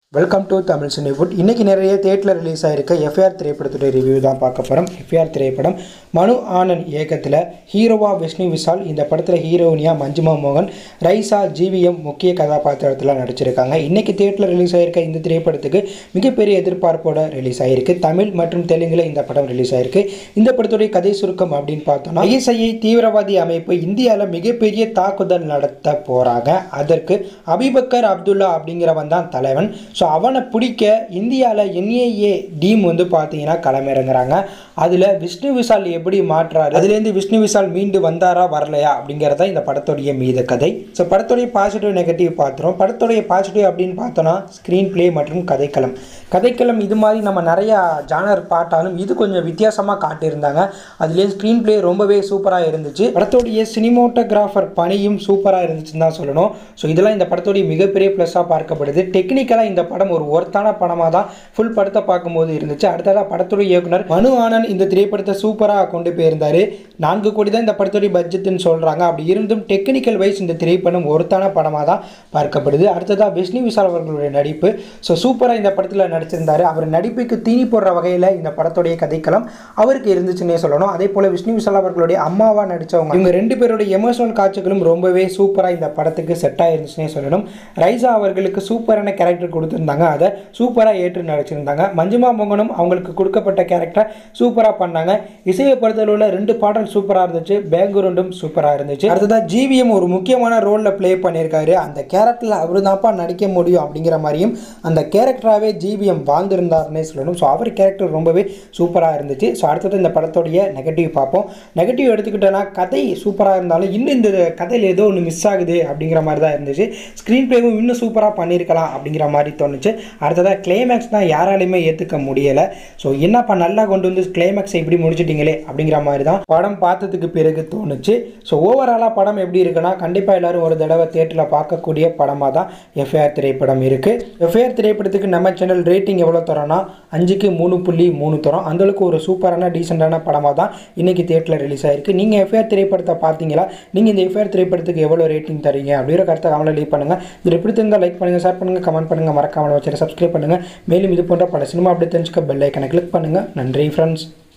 welcome to Tamil Cinewood இன்னைக்கு நிறைய தேட்டரில் ரிலீஸ் ஆயிருக்க எஃப்ஐஆர் திரைப்படத்துடைய ரிவ்யூ தான் பார்க்க போகிறோம் எஃப்ஐஆர் திரைப்படம் மனு ஆனந்த் இயக்கத்தில் ஹீரோவா விஷ்ணு விஷால் இந்த படத்தில் ஹீரோயினியா மஞ்சுமா மோகன் ரைசா ஜிவிஎம் முக்கிய கதாபாத்திரத்தில் நடிச்சிருக்காங்க இன்னைக்கு தேட்டரில் ரிலீஸ் ஆயிருக்க இந்த திரைப்படத்துக்கு மிகப்பெரிய எதிர்பார்ப்போட ரிலீஸ் ஆயிருக்கு தமிழ் மற்றும் தெலுங்குல இந்த படம் ரிலீஸ் ஆயிருக்கு இந்த படத்துடைய கதை சுருக்கம் அப்படின்னு பார்த்தோம்னா ஐஎஸ்ஐயை தீவிரவாதி அமைப்பு இந்தியாவில் மிகப்பெரிய தாக்குதல் நடத்த போகிறாங்க அதற்கு அபிபக்கர் அப்துல்லா அப்படிங்கிறவன் தான் தலைவன் ஸோ அவனை பிடிக்க இந்தியாவில் என்ஏஏ டீம் வந்து பார்த்தீங்கன்னா களமிறங்குறாங்க அதில் விஷ்ணு விஷால் எப்படி மாற்றாரு அதுலேருந்து விஷ்ணு விஷால் மீண்டு வந்தாரா வரலையா அப்படிங்கிறத இந்த படத்துடைய மீத கதை ஸோ படத்துடைய பாசிட்டிவ் நெகட்டிவ் பார்த்துறோம் படத்துடைய பாசிட்டிவ் அப்படின்னு பார்த்தோன்னா ஸ்க்ரீன் ப்ளே மற்றும் கதைக்களம் கதைக்களம் இது மாதிரி நம்ம நிறையா ஜானர் பார்த்தாலும் இது கொஞ்சம் வித்தியாசமாக காட்டியிருந்தாங்க அதுலேயே ஸ்க்ரீன் ப்ளே ரொம்பவே சூப்பராக இருந்துச்சு படத்துடைய சினிமோட்டோகிராஃபர் பணியும் சூப்பராக இருந்துச்சுன்னு தான் சொல்லணும் ஸோ இதெல்லாம் இந்த படத்துடைய மிகப்பெரிய ப்ளஸ்ஸாக பார்க்கப்படுது டெக்னிக்கலாக இந்த படம் ஒரு ஒர்த்தான படமாக தான் ஃபுல் படத்தை பார்க்கும்போது இருந்துச்சு அடுத்ததாக படத்துடைய இயக்குனர் மனு ஆனந்த் இந்த திரைப்படத்தை சூப்பராக கொண்டு போயிருந்தாரு நான்கு கோடி தான் இந்த படத்துடைய பட்ஜெட்னு சொல்கிறாங்க அப்படி இருந்தும் டெக்னிக்கல் வைஸ் இந்த திரைப்படம் ஒருத்தான படமாக தான் பார்க்கப்படுது அடுத்ததாக விஷ்ணு விஷால் அவர்களுடைய நடிப்பு ஸோ சூப்பராக இந்த படத்தில் நடிச்சிருந்தாரு அவர் நடிப்புக்கு தீனி போடுற வகையில் இந்த படத்துடைய கதைக்களம் அவருக்கு இருந்துச்சுன்னே சொல்லணும் அதே போல் விஷ்ணு விஷால் அவர்களுடைய அம்மாவாக நடித்தவங்க இவங்க ரெண்டு பேருடைய எமோஷனல் காட்சிகளும் ரொம்பவே சூப்பராக இந்த படத்துக்கு செட் ஆயிருந்துச்சுன்னே சொல்லணும் ரைசா அவர்களுக்கு சூப்பரான கேரக்டர் கொடுத்துருந்தாங்க அதை சூப்பராக ஏற்று நடிச்சிருந்தாங்க மஞ்சுமா மோகனும் அவங்களுக்கு கொடுக்கப்பட்ட கேரக்டர் சூப்பராக பண்ணாங்க இசையை பொறுத்தளவில் ரெண்டு பாடல் சூப்பராக இருந்துச்சு பேக்ரவுண்டும் சூப்பராக இருந்துச்சு அடுத்ததாக ஜிவிஎம் ஒரு முக்கியமான ரோலில் ப்ளே பண்ணியிருக்காரு அந்த கேரக்டரில் அவர் தான்ப்பா நடிக்க முடியும் அப்படிங்கிற மாதிரியும் அந்த கேரக்டராகவே ஜிவிஎம் வாழ்ந்திருந்தாருன்னே சொல்லணும் ஸோ அவர் கேரக்டர் ரொம்பவே சூப்பராக இருந்துச்சு ஸோ அடுத்தது இந்த படத்துடைய நெகட்டிவ் பார்ப்போம் நெகட்டிவ் எடுத்துக்கிட்டோன்னா கதை சூப்பராக இருந்தாலும் இன்னும் இந்த கதையில் ஏதோ ஒன்று மிஸ் ஆகுது அப்படிங்கிற மாதிரி தான் இருந்துச்சு ஸ்க்ரீன் ப்ளேவும் இன்னும் சூப்பராக பண்ணியிருக்கலாம் அப்படிங்கிற மாதிரி தோணுச்சு அடுத்ததாக கிளைமேக்ஸ் தான் யாராலையுமே ஏற்றுக்க முடியலை ஸோ என்னப்பா நல்லா கொண்டு வந்து கிளைமேக்ஸை இப்படி முடிச்சிட்டிங்களே அப்படிங்கிற மாதிரி தான் படம் பார்த்ததுக்கு பிறகு தோணுச்சு ஸோ ஓவராலாக படம் எப்படி இருக்குன்னா கண்டிப்பாக எல்லாரும் ஒரு தடவை தேட்டரில் பார்க்கக்கூடிய படமாக தான் எஃப்ஐஆர் திரைப்படம் இருக்குது எஃப்ஐஆர் திரைப்படத்துக்கு நம்ம சேனல் ரேட்டிங் எவ்வளோ தரோன்னா அஞ்சுக்கு மூணு புள்ளி மூணு தரோம் அந்தளவுக்கு ஒரு சூப்பரான டீசெண்டான படமாக தான் இன்றைக்கி தேட்டரில் ரிலீஸ் ஆயிருக்கு நீங்கள் எஃப்ஐஆர் திரைப்படத்தை பார்த்தீங்களா நீங்கள் இந்த எஃப்ஐஆர் திரைப்படத்துக்கு எவ்வளோ ரேட்டிங் தரீங்க அப்படிங்கிற கருத்தை கமெண்ட்ல லீவ் பண்ணுங்கள் இது பிடித்திருந்தால் லைக் பண்ணுங்கள் ஷேர் பண்ணுங்கள் கமெண்ட் பண்ணுங்கள் மறக்காமல் வச்சு சப்ஸ்கிரைப் பண்ணுங்கள் மேலும் இது போன்ற பல சினிமா அப்படி தெரிஞ்சுக்க பெல் ஐக்கனை கிளிக் பண்ணுங்கள் நன்றி ஃப்ரெண்ட்ஸ்